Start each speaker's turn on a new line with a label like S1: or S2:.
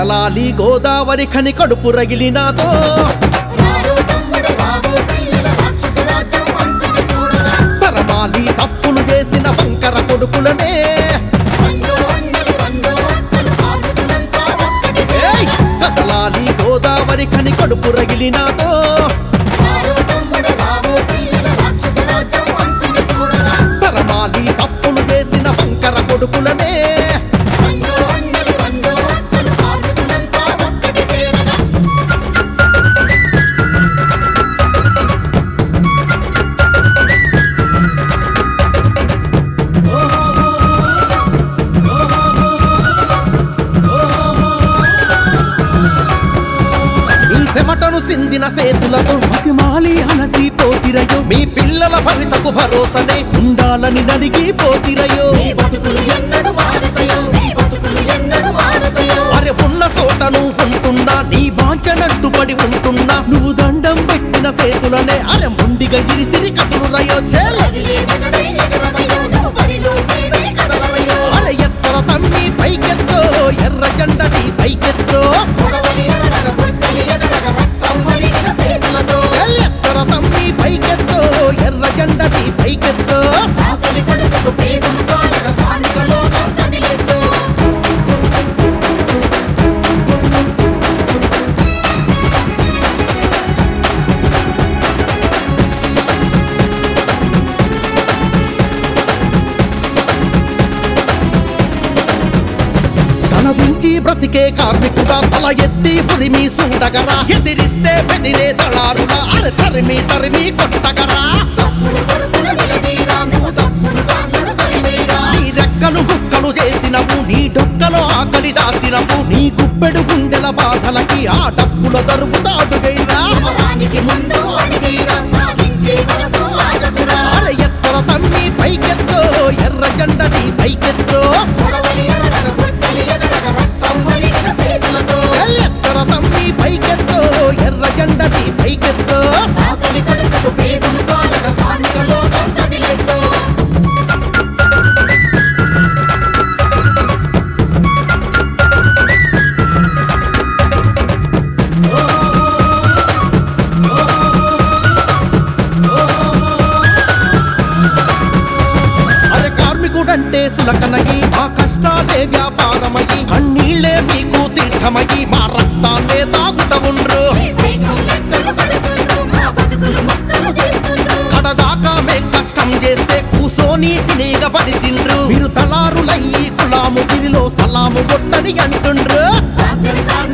S1: కదలాలి గోదావరి ఖని కడుపు రగిలినాదో
S2: రారో తమ్ముడు రావో సీల రాక్షస రాజ్యం అంతుని చూడగా
S1: తరమాలి తప్పులు చేసిన వంకర కొడుకులనే
S2: అన్నో అన్నలు అన్నో అక్కలు కార్మికులంతా ఒక్కటి
S1: ఏయ్! కదలాలి గోదావరి ఖని కడుపు రగిలినాదో
S2: రారో తమ్ముడు రావో సీల రాక్షస రాజ్యం అంతుని చూడగా
S1: తరమాలి తప్పులు చేసిన వంకర కొడుకులనే
S2: అన్నో అన్నలు అన్నో అక్కలు కార్మికులంతా ఒక్కటి సేరగా
S1: మీ చెమటను సిందిన సేతులతో మతిమాలి అలసి పోతిరయో మీ పిల్లల భవితకు భరోసనే ఉండాలని నలిగి పోతిరయో
S2: నీ బతుకులు ఎన్నడు మారుతాయో నీ బతుకులు ఎన్నడు మారుతాయో
S1: అరే ఉన్న చోటను ఉంటున్నా నీ బాంచనట్టు పడి ఉంటున్నా నువ్వు దండం పెట్టిన సేతులనే అరే ముండిగా ఇరిసిరి కథలు రయో చెల్
S2: కదిలేదనడై ఎగరవయో నువ్వు బరిలో సేవై కదలవయో
S1: అరే ఎత్తర తమ్మి పైకెత్తో ఎర్ర జెండని పైకెత్తో
S2: పొడవలి ఎనడగ గుడ్డలి ఎనడగ రక్తం వలిగిన సేతులతో
S1: చెల్ ఎత్తర తమ్మి పైకెత్తో ఎర్ర జెండని పైకెత్తో
S2: ఆకలి కడుపుకు పేగులు కాలగ కానుక లోకం కదిలెత్తు
S1: తలదించి బ్రతికే కార్మికుడా తల ఎత్తి పురిమి సూడగరా ఎదిరిస్తే బెదిరే దళారుడా అరే తరిమి తరిమి కొట్టగరా
S2: తప్పుడు కొడుకుల నిలదీరా నువ్వు తప్పుడు కాళ్ళను కలివేరా
S1: నీ రెక్కలు బుక్కలు చేసినవు నీ డొక్కలో ఆకలి దాసినవు నీ గుప్పెడు గుండెల బాధలకి ఆ డబ్బుల దరుపుతాడు గైరా
S2: సమరానికి ముందు అడిగేరా సాధించే వరకు ఆగకురా
S1: అరే ఎత్తర తమ్మి పైకెత్తో ఎర్ర జెండని పైకెత్తో
S2: పొడవలి ఎనడగ గుడ్డలి ఎనడగ రక్తం వలిగిన సేతులతో
S1: చెల్ ఎత్తర తమ్మి పైకెత్తో ఎర్ర జెండని పైకెత్తో
S2: ఆకలి కడుపుకు పేగులు కాలగ కానుక లోకం కదిలెత్తు
S1: అరే కార్మికుడంటే సులకనగి మా కష్టాలే వ్యాపారమగి కన్నీళ్ళే మీకు తీర్థమగి మా రక్తాన్నే తాగుత ఉండ్రు
S2: వేగం లెక్కలు కడుతుండ్రు మా బతుకులు మొక్కలు చేస్తుండ్రు
S1: కడదాకా మేం కష్టం చేస్తే కూసోని తినేగ పడిసిండ్రు మీరు తలారులయ్యి కులాము గిరిలో సలాము కొట్టని అంటుండ్రు
S2: రాజ్యం కార్మికుల